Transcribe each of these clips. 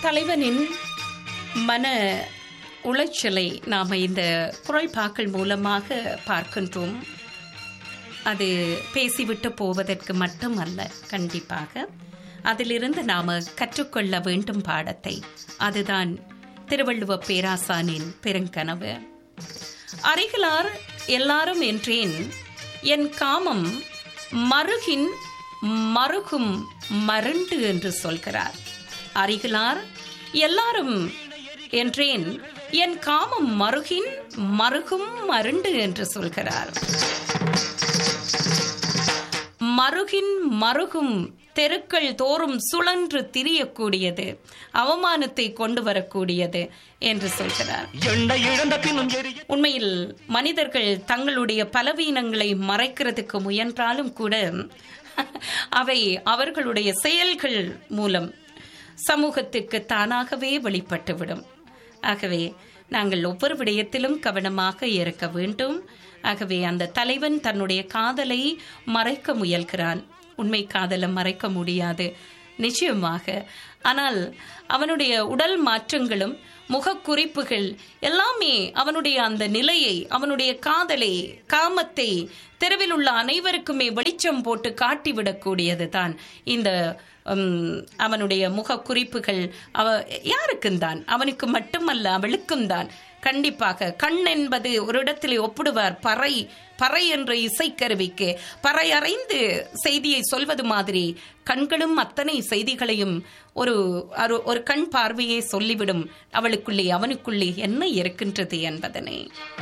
தலைவனின் மன உளைச்சலை நாம் இந்த குரல்பாக்கள் மூலமாக பார்க்கின்றோம் அது பேசிவிட்டு போவதற்கு மட்டுமல்ல கண்டிப்பாக அதிலிருந்து நாம் கற்றுக்கொள்ள வேண்டும் பாடத்தை அதுதான் திருவள்ளுவ பேராசானின் பெருங்கனவு அருகிலார் எல்லாரும் என்றேன் என் காமம் மருகின் மருகும் மருண்டு என்று சொல்கிறார் அருகிலார் எல்லாரும் என்றேன் என் காமம் மருகின் மருகும் மருண்டு என்று சொல்கிறார் மருகின் மருகும் தெருக்கள் தோறும் சுழன்று திரியக்கூடியது அவமானத்தை கொண்டு வரக்கூடியது என்று சொல்கிறார் எண்ணெய் இழந்த பின்னும் எரிய உண்மையில் மனிதர்கள் தங்களுடைய பலவீனங்களை மறைக்கிறதுக்கு முயன்றாலும் கூட அவை அவர்களுடைய செயல்கள் மூலம் சமூகத்திற்கு தானாகவே வெளிப்பட்டுவிடும் ஆகவே நாங்கள் ஒவ்வொரு விடயத்திலும் கவனமாக இருக்க வேண்டும் ஆகவே அந்த தலைவன் தன்னுடைய காதலை மறைக்க முயல்கிறான் உண்மை காதலை மறைக்க முடியாது நிச்சயமாக ஆனால் அவனுடைய உடல் மாற்றங்களும் முகக்குறிப்புகள் எல்லாமே அவனுடைய அந்த நிலையை அவனுடைய காதலை காமத்தை தெருவில் உள்ள அனைவருக்குமே வெளிச்சம் போட்டு காட்டிவிடக்கூடியது தான் இந்த உம், அவனுடைய முகக்குறிப்புகள் அவ யாருக்கும் தான் அவனுக்கு மட்டுமல்ல அவளுக்கும் தான் கண்டிப்பாக கண் என்பது ஒரு இடத்திலே ஒப்பிடுவார் பறை பறை என்ற இசைக்கருவிக்கு பறை அறைந்து செய்தியை சொல்வது மாதிரி கண்களும் அத்தனை செய்திகளையும் ஒரு ஒரு- ஒரு கண் பார்வையே சொல்லிவிடும் அவளுக்குள்ளே அவனுக்குள்ளே என்ன இருக்கின்றது என்பதனை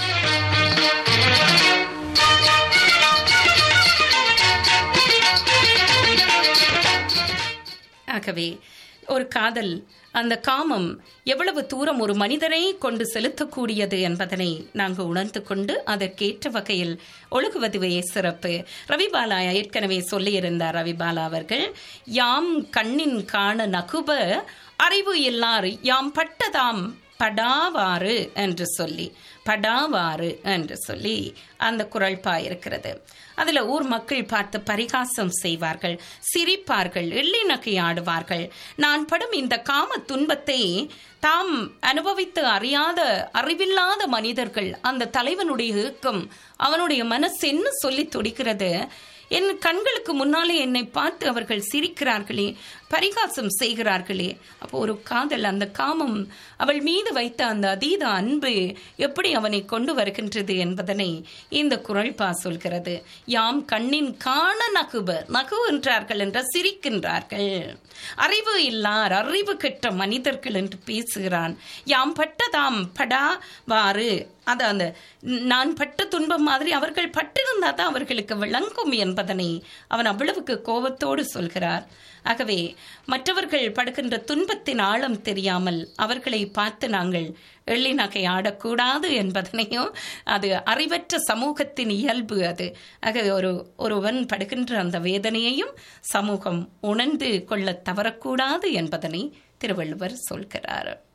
ஆகவே ஒரு காதல் அந்த காமம் எவ்வளவு தூரம் ஒரு மனிதனை கொண்டு செலுத்தக்கூடியது என்பதனை நாங்கள் உணர்ந்து கொண்டு அதற்கேற்ற வகையில் ஒழுகுவதுவே சிறப்பு ரவிபாலா ஏற்கனவே சொல்லியிருந்தார் ரவிபாலா அவர்கள் யாம் கண்ணின் காண நகுப அறிவு இல்லார் யாம் பட்டதாம் படாவாறு என்று சொல்லி படாவாறு என்று சொல்லி அந்த குரல்பா இருக்கிறது அதுல ஊர் மக்கள் பார்த்து பரிகாசம் செய்வார்கள் சிரிப்பார்கள் எள்ளி நகையாடுவார்கள் நான் படும் இந்த காம துன்பத்தை தாம் அனுபவித்து அறியாத அறிவில்லாத மனிதர்கள் அந்த தலைவனுடைய ஏக்கம் அவனுடைய மனசு என்ன சொல்லி துடிக்கிறது என் கண்களுக்கு முன்னாலே என்னை பார்த்து அவர்கள் சிரிக்கிறார்களே பரிகாசம் செய்கிறார்களே அப்போ ஒரு காதல் அந்த காமம் அவள் மீது வைத்த அந்த அதீத அன்பு எப்படி அவனை கொண்டு வருகின்றது என்பதனை இந்த குரல்பா சொல்கிறது யாம் கண்ணின் காண நகுப நகு என்றார்கள் என்ற சிரிக்கின்றார்கள் அறிவு இல்லார் அறிவு கெட்ட மனிதர்கள் என்று பேசுகிறான் யாம் பட்டதாம் படா வாறு அது அந்த நான் பட்ட துன்பம் மாதிரி அவர்கள் பட்டிருந்தா தான் அவர்களுக்கு விளங்கும் என்பதனை அவன் அவ்வளவுக்கு கோபத்தோடு சொல்கிறார் ஆகவே மற்றவர்கள் படுகின்ற துன்பத்தின் ஆழம் தெரியாமல் அவர்களை பார்த்து நாங்கள் எள்ளி நகை ஆடக்கூடாது என்பதனையும் அது அறிவற்ற சமூகத்தின் இயல்பு அது ஆக ஒரு ஒருவன் படுகின்ற அந்த வேதனையையும் சமூகம் உணர்ந்து கொள்ள தவறக்கூடாது என்பதனை திருவள்ளுவர் சொல்கிறார்